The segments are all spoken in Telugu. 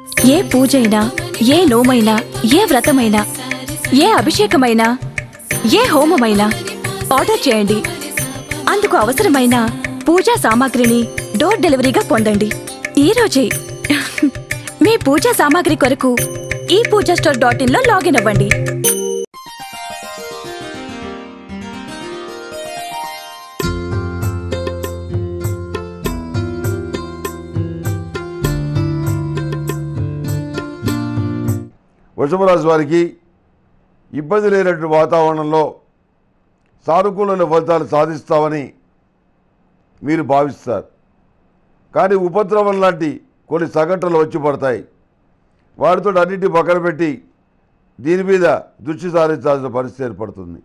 ఏ పూజైనా ఏ నోమైనా ఏ వ్రతమైనా ఏ అభిషేకమైనా ఏ హోమమైనా ఆర్డర్ చేయండి అందుకు అవసరమైన పూజా సామాగ్రిని డోర్ డెలివరీగా పొందండి ఈ రోజే మీ పూజా సామాగ్రి కొరకు ఈ పూజా స్టోర్ డాట్ ఇన్ లో లాగిన్ అవ్వండి వృషభ రాశి వారికి ఇబ్బంది లేనటువంటి వాతావరణంలో సానుకూలమైన ఫలితాలు సాధిస్తామని మీరు భావిస్తారు కానీ ఉపద్రవం లాంటి కొన్ని సంఘటనలు వచ్చి పడతాయి వాటితో అన్నింటి పక్కన పెట్టి దీని మీద దృష్టి సారించాల్సిన పరిస్థితి ఏర్పడుతుంది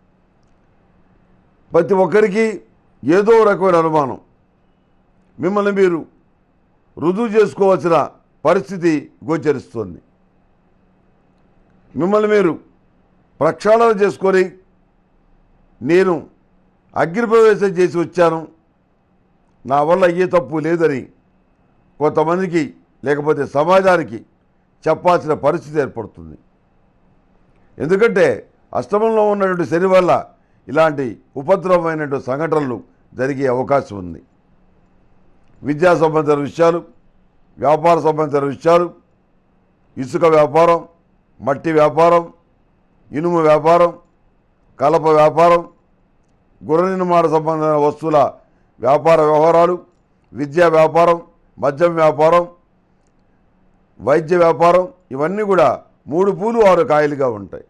ప్రతి ఒక్కరికి ఏదో రకమైన అనుమానం మిమ్మల్ని మీరు రుజువు చేసుకోవాల్సిన పరిస్థితి గోచరిస్తుంది మిమ్మల్ని మీరు ప్రక్షాళన చేసుకొని నేను అగ్నిప్రవేశం చేసి వచ్చాను నా వల్ల ఏ తప్పు లేదని కొంతమందికి లేకపోతే సమాజానికి చెప్పాల్సిన పరిస్థితి ఏర్పడుతుంది ఎందుకంటే అష్టమంలో ఉన్నటువంటి శని వల్ల ఇలాంటి ఉపద్రవమైనటువంటి సంఘటనలు జరిగే అవకాశం ఉంది విద్యా సంబంధించిన విషయాలు వ్యాపార సంబంధించిన విషయాలు ఇసుక వ్యాపారం మట్టి వ్యాపారం ఇనుము వ్యాపారం కలప వ్యాపారం గుర్ర నిర్మాణ సంబంధమైన వస్తువుల వ్యాపార వ్యవహారాలు విద్యా వ్యాపారం మద్యం వ్యాపారం వైద్య వ్యాపారం ఇవన్నీ కూడా మూడు పూలు ఆరు కాయలుగా ఉంటాయి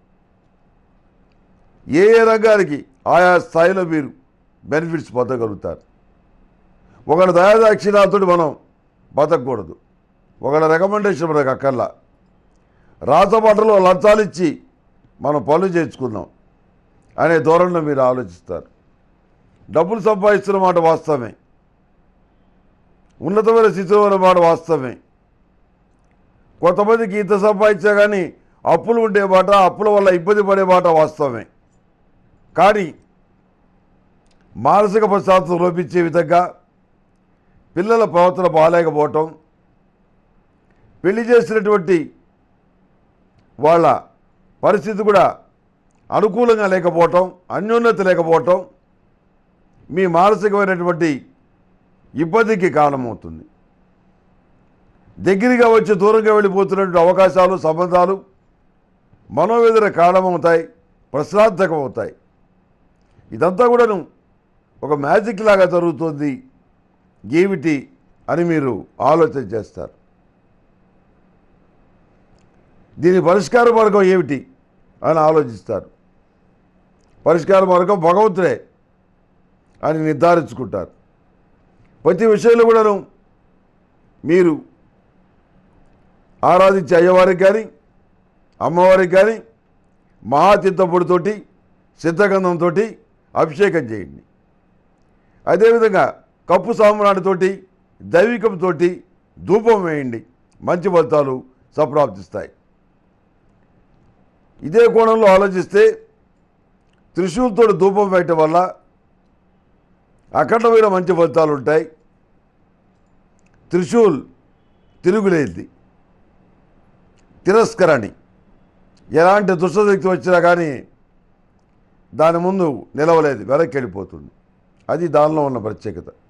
ఏ ఏ రంగానికి ఆయా స్థాయిలో మీరు బెనిఫిట్స్ పొందగలుగుతారు ఒకళ్ళ దయాదాక్షిణాలతో మనం బతకూడదు ఒకళ్ళ రికమెండేషన్ మనకు అక్కర్లా రాతపాటలో లంచాలు ఇచ్చి మనం పనులు చేయించుకుందాం అనే ధోరణిలో మీరు ఆలోచిస్తారు డబ్బులు సంపాదిస్తున్న మాట వాస్తవమే ఉన్నతమైన స్థితిలో ఉన్న మాట వాస్తవమే కొంతమందికి ఇంత సంపాదించా కానీ అప్పులు ఉండే మాట అప్పుల వల్ల ఇబ్బంది పడే మాట వాస్తవమే కానీ మానసిక ప్రశాంతత లోపించే విధంగా పిల్లల ప్రవర్తన బాగాలేకపోవటం పెళ్లి చేసినటువంటి వాళ్ళ పరిస్థితి కూడా అనుకూలంగా లేకపోవటం అన్యోన్యత లేకపోవటం మీ మానసికమైనటువంటి ఇబ్బందికి కారణమవుతుంది దగ్గరగా వచ్చి దూరంగా వెళ్ళిపోతున్నటువంటి అవకాశాలు సంబంధాలు మనోవేదన కారణమవుతాయి ప్రశ్నార్థకమవుతాయి ఇదంతా కూడాను ఒక మ్యాజిక్ లాగా జరుగుతుంది ఏమిటి అని మీరు ఆలోచన చేస్తారు దీని పరిష్కార మార్గం ఏమిటి అని ఆలోచిస్తారు పరిష్కార మార్గం భగవంతుడే అని నిర్ధారించుకుంటారు ప్రతి విషయంలో కూడాను మీరు ఆరాధించే అయ్యవారికి కానీ అమ్మవారికి కానీ మహాచిత్తపొడితోటి సిద్ధగంధంతో అభిషేకం చేయండి అదేవిధంగా కప్పు సామ్రాణితోటి దైవికంతో ధూపం వేయండి మంచి ఫలితాలు సంప్రాప్తిస్తాయి ఇదే కోణంలో ఆలోచిస్తే త్రిశూలతో ధూపం వేయటం వల్ల అఖండమైన మంచి ఫలితాలు ఉంటాయి త్రిశూల్ తిరుగులేది తిరస్కరణి ఎలాంటి దుష్టశక్తి వచ్చినా కానీ దాని ముందు నిలవలేదు వెనక్కి వెళ్ళిపోతుంది అది దానిలో ఉన్న ప్రత్యేకత